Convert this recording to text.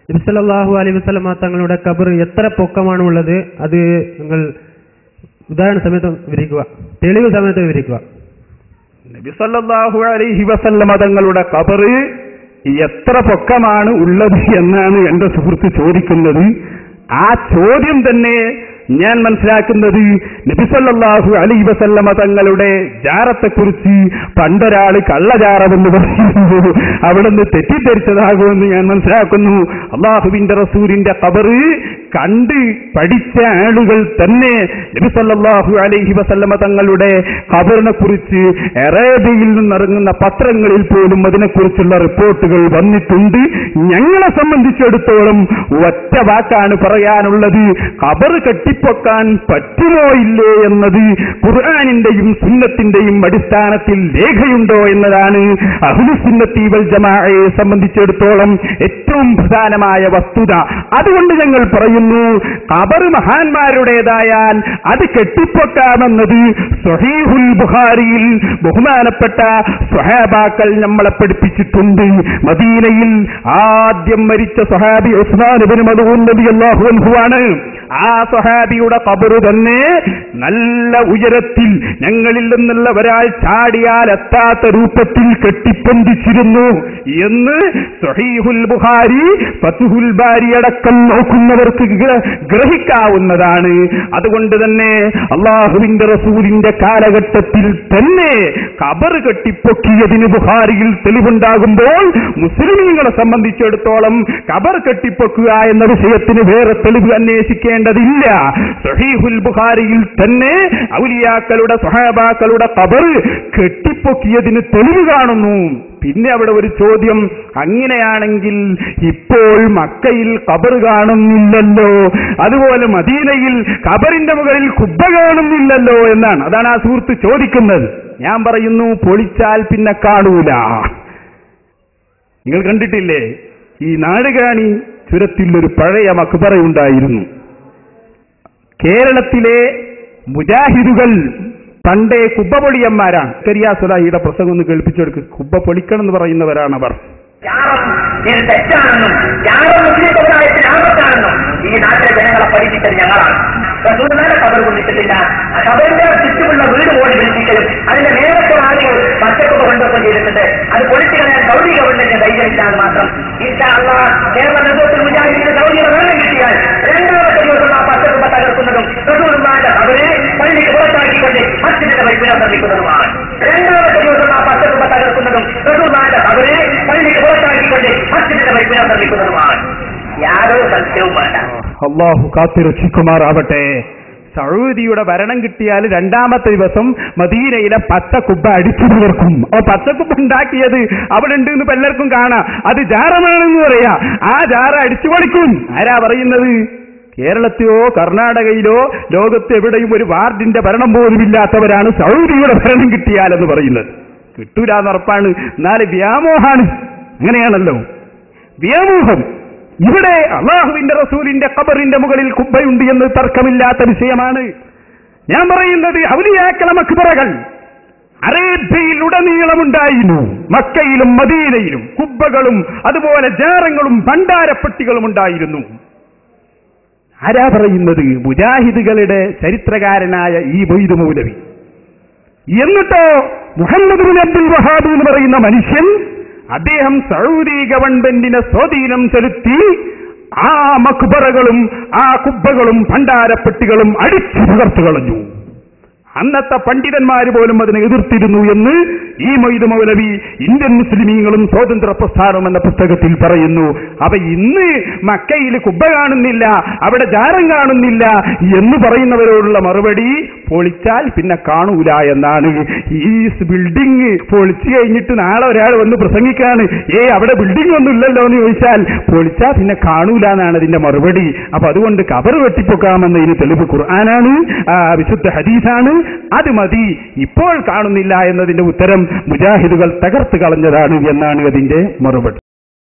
നബിസല്ലാഹു അലൈഹി വസല്ലമ തങ്ങളുടെ കബർ എത്ര പൊക്കമാണ് ഉള്ളത് അത് നിങ്ങൾ ഉദാഹരണ സമയത്ത് വിവരിക്കുക തെളിവ് സമയത്ത് വിവരിക്കുക നബി സല്ലല്ലാഹു അലൈഹി വസല്ലമ തങ്ങളുടെ കബറ് എത്ര പൊക്കമാണ് ഉള്ളത് എന്നാണ് എന്റെ സുഹൃത്ത് ചോദിക്കുന്നത് ആ ചോദ്യം തന്നെ ഞാൻ മനസ്സിലാക്കുന്നത് നബിസല്ലാഹു അലൈ വസല്ലമ തങ്ങളുടെ ജാറത്തെക്കുറിച്ച് പണ്ടൊരാള് കള്ളജാറമെന്ന് പറയുന്നു അവിടുന്ന് തെറ്റിദ്ധരിച്ചതാകുമെന്ന് ഞാൻ മനസ്സിലാക്കുന്നു അള്ളാഹുവിന്റെ റസൂലിന്റെ കബറ് കണ്ട് പഠിച്ച ആളുകൾ തന്നെ നബിസല്ലാഹു അലൈഹി വസല്ലമ തങ്ങളുടെ ഖബറിനെ കുറിച്ച് അറേബ്യയിൽ നിന്നിറങ്ങുന്ന പത്രങ്ങളിൽ പോലും അതിനെക്കുറിച്ചുള്ള റിപ്പോർട്ടുകൾ വന്നിട്ടുണ്ട് ഞങ്ങളെ സംബന്ധിച്ചിടത്തോളം ഒറ്റ വാക്കാണ് പറയാനുള്ളത് ഖബർ കെട്ടിപ്പൊക്കാൻ പറ്റുമോ ഇല്ലേ എന്നത് ഖുർആാനിന്റെയും സുന്നത്തിന്റെയും അടിസ്ഥാനത്തിൽ രേഖയുണ്ടോ എന്നതാണ് അഹുലുസുന്നത്തി വൽ ജമാഅയെ സംബന്ധിച്ചിടത്തോളം ഏറ്റവും പ്രധാനമായ വസ്തുത അതുകൊണ്ട് ഞങ്ങൾ പറയുന്നു ഖബർ മഹാന്മാരുടേതായാൽ അത് കെട്ടിപ്പൊക്കാമെന്നത് സ്വഹീഹുൽ ബുഖാരിയിൽ ബഹുമാനപ്പെട്ട സ്വഹാബാക്കൾ നമ്മളെ പഠിപ്പിച്ചിട്ടുണ്ട് മദീനയിൽ ആദ്യം മരിച്ച സ്വഹാബി ഉസ്മാൻ ഇബ്നു മദൂൻ റളിയല്ലാഹു അൻഹുവാണ് ആ സ്വഹാബിയുടെ ഖബറ് തന്നെ നല്ല ഉയരത്തിൽ ഞങ്ങളിൽ നിന്നുള്ള ഒരാൾ ചാടിയാൽ എത്താത്ത രൂപത്തിൽ കെട്ടിപ്പൊന്തിച്ചിരുന്നു എന്ന് സ്വഹീഹുൽ ബുഖാരി ഫതുഹുൽ ബാരി അടക്കം നോക്കുന്നവർക്ക് ഗ്ര- ഗ്രഹിക്കാവുന്നതാണ് അതുകൊണ്ട് തന്നെ അള്ളാഹുവിന്റെ റസൂലിന്റെ കാലഘട്ടത്തിൽ തന്നെ കബർ കെട്ടിപ്പൊക്കിയതിന് ബുഹാരിയിൽ തെളിവുണ്ടാകുമ്പോൾ മുസ്ലിമീങ്ങളെ സംബന്ധിച്ചിടത്തോളം കബർ കെട്ടിപ്പൊക്കുക എന്ന വിഷയത്തിന് വേറെ തെളിവ് അന്വേഷിക്കേണ്ടതില്ല സഹീഹുൽ ബുഖാരിയിൽ തന്നെ ഔലിയാക്കളുടെ സ്വഹാബാക്കളുടെ കബർ കെട്ടിപ്പൊക്കിയതിന് തെളിവ് കാണുന്നു പിന്നെ അവിടെ ഒരു ചോദ്യം അങ്ങനെയാണെങ്കിൽ ഇപ്പോൾ മക്കയിൽ കബർ കാണുന്നില്ലല്ലോ അതുപോലെ മദീനയിൽ കബറിന്റെ മുകളിൽ കുബ്ബ കാണുന്നില്ലല്ലോ എന്നാണ് അതാണ് ആ സുഹൃത്ത് ചോദിക്കുന്നത് ഞാൻ പറയുന്നു പൊളിച്ചാൽ പിന്നെ കാണൂല നിങ്ങൾ കണ്ടിട്ടില്ലേ ഈ നാടുകാണി ചുരത്തിൽ ഒരു പഴയ മക്ബറയുണ്ടായിരുന്നു കേരളത്തിലെ മുജാഹിദുകൾ പണ്ടേ കുബ്ബ പൊളിയന്മാരാണ് കരിയാസുലാഹിയുടെ പ്രസംഗം ഒന്ന് കേൾപ്പിച്ചെടുക്ക് കുബ്ബ പൊളിക്കണം എന്ന് പറയുന്നവരാണവർ ത്യാഗം ഇത് തെറ്റാണെന്നും ത്യാഗം മുസ്ലിം സമുദായത്തിന് ആപത്താണെന്നും ഈ നാട്ടിലെ ജനങ്ങളെ പഠിപ്പിച്ചത് ഞങ്ങളാണ് റസൂലിനെ കബർ കൊണ്ടിട്ടില്ല കബറിന്റെ ചുറ്റുമുള്ള വീട് ഓടി വിളിപ്പിക്കലും അതിന്റെ നേരത്തെ ആളുകൾ പച്ചക്കുപ്പ കൊണ്ടൊക്കെ ചെയ്തിട്ടുണ്ട് അത് പൊളിച്ചു കളയാൻ സൗദി ഗവൺമെന്റ് ധൈര്യമില്ലാതെ മാത്രം ഇൻഷാ അള്ളാ കേരള നേതൃത്വത്തിൽ മുജാഹിദിന്റെ സൗദിയുടെ ഭരണം കിട്ടിയാൽ രണ്ടാമത്തെ ദിവസം ആ പച്ചക്കുപ്പ തകർക്കുന്നതും റസൂലുള്ളാന്റെ അവരെ പള്ളിക്ക് പുറത്താക്കിക്കൊണ്ട് മസ്ജിദിന്റെ പരിപ്പിനം നിർമ്മിക്കുന്നതുമാണ് രണ്ടാമത്തെ ദിവസം ആ പച്ചക്കുപ്പ തകർക്കുന്നതും റസൂലുള്ളാന്റെ അവരെ പള്ളിക്ക് പുറത്താക്കിക്കൊണ്ട് മസ്ജിദിന്റെ പരിപ്പിനം നിർമ്മിക്കുന്നതുമാണ് യാതൊരു സത്യവും വേണ്ട അള്ളാഹു കാത്തുരക്ഷിക്കുമാറാവട്ടെ സൗദിയുടെ ഭരണം കിട്ടിയാൽ രണ്ടാമത്തെ ദിവസം മദീനയിലെ പച്ചക്കുബ്ബ അടിച്ചു തീർക്കും ആ പച്ചക്കുബ്ബ ഉണ്ടാക്കിയത് അവിടെ ഉണ്ട് എന്ന് പലർക്കും കാണാം അത് ജാറമാണെന്ന് പറയാ ആ ജാറ അടിച്ചു പൊളിക്കും ആരാ പറയുന്നത് കേരളത്തിലോ കർണാടകയിലോ ലോകത്ത് എവിടെയും ഒരു വാർഡിന്റെ ഭരണം പോലും ഇല്ലാത്തവരാണ് സൗദിയുടെ ഭരണം കിട്ടിയാലെന്ന് പറയുന്നത് കിട്ടൂലെന്ന് ഉറപ്പാണ് എന്നാൽ വ്യാമോഹാണ് അങ്ങനെയാണല്ലോ വ്യാമോഹം ഇവിടെ അള്ളാഹുവിന്റെ റസൂലിന്റെ ഖബറിന്റെ മുകളിൽ കുബ്ബയുണ്ട് എന്ന് തർക്കമില്ലാത്ത വിഷയമാണ് ഞാൻ പറയുന്നത് ഔലിയാക്കള മക്ബറകൾ അറേബ്യയിൽ ഉടനീളമുണ്ടായിരുന്നു മക്കയിലും മദീനയിലും കുബ്ബകളും അതുപോലെ ജാറങ്ങളും ഭണ്ഡാരപ്പെട്ടികളും ഉണ്ടായിരുന്നു ആരാ പറയുന്നത് മുജാഹിദുകളുടെ ചരിത്രകാരനായ ഈ മൊയ്ത് മൗലവി എന്നിട്ടോ മുഹമ്മദ് ബിൻ അബ്ദുൽ വഹാബ് എന്ന് പറയുന്ന മനുഷ്യൻ അദ്ദേഹം സൗദി ഗവൺമെന്റിനെ സ്വാധീനം ചെലുത്തി ആ മക്ബറകളും ആ കുബ്ബകളും ഭണ്ഡാരപ്പെട്ടികളും അടിച്ചു തകർത്തു കളഞ്ഞു അന്നത്തെ പണ്ഡിതന്മാർ പോലും അതിനെ എതിർത്തിരുന്നു എന്ന് ഈ മൊയ്ത് മൗലവി ഇന്ത്യൻ മുസ്ലിമീങ്ങളും സ്വാതന്ത്ര്യ പ്രസ്ഥാനം എന്ന പുസ്തകത്തിൽ പറയുന്നു അവ ഇന്ന് മക്കയിൽ കുബ്ബ കാണുന്നില്ല അവിടെ ജാരം കാണുന്നില്ല എന്ന് പറയുന്നവരോടുള്ള മറുപടി പൊളിച്ചാൽ പിന്നെ കാണൂല എന്നാണ് ഈ ബിൽഡിംഗ് പൊളിച്ചു കഴിഞ്ഞിട്ട് നാളെ ഒരാൾ വന്ന് പ്രസംഗിക്കാണ് ഏ അവിടെ ബിൽഡിംഗ് ഒന്നും ഇല്ലല്ലോ എന്ന് ചോദിച്ചാൽ പൊളിച്ചാൽ പിന്നെ കാണൂല എന്നാണ് അതിന്റെ മറുപടി അപ്പൊ അതുകൊണ്ട് കബർ വെട്ടിപ്പൊക്കാമെന്നതിന് തെളിവ് ഖുർആനാണ് ആ, വിശുദ്ധ ഹദീസാണ് അത് മതി ഇപ്പോൾ കാണുന്നില്ല എന്നതിന്റെ ഉത്തരം മുജാഹിദുകൾ തകർത്ത് കളഞ്ഞതാണ് എന്നാണ് അതിന്റെ മറുപടി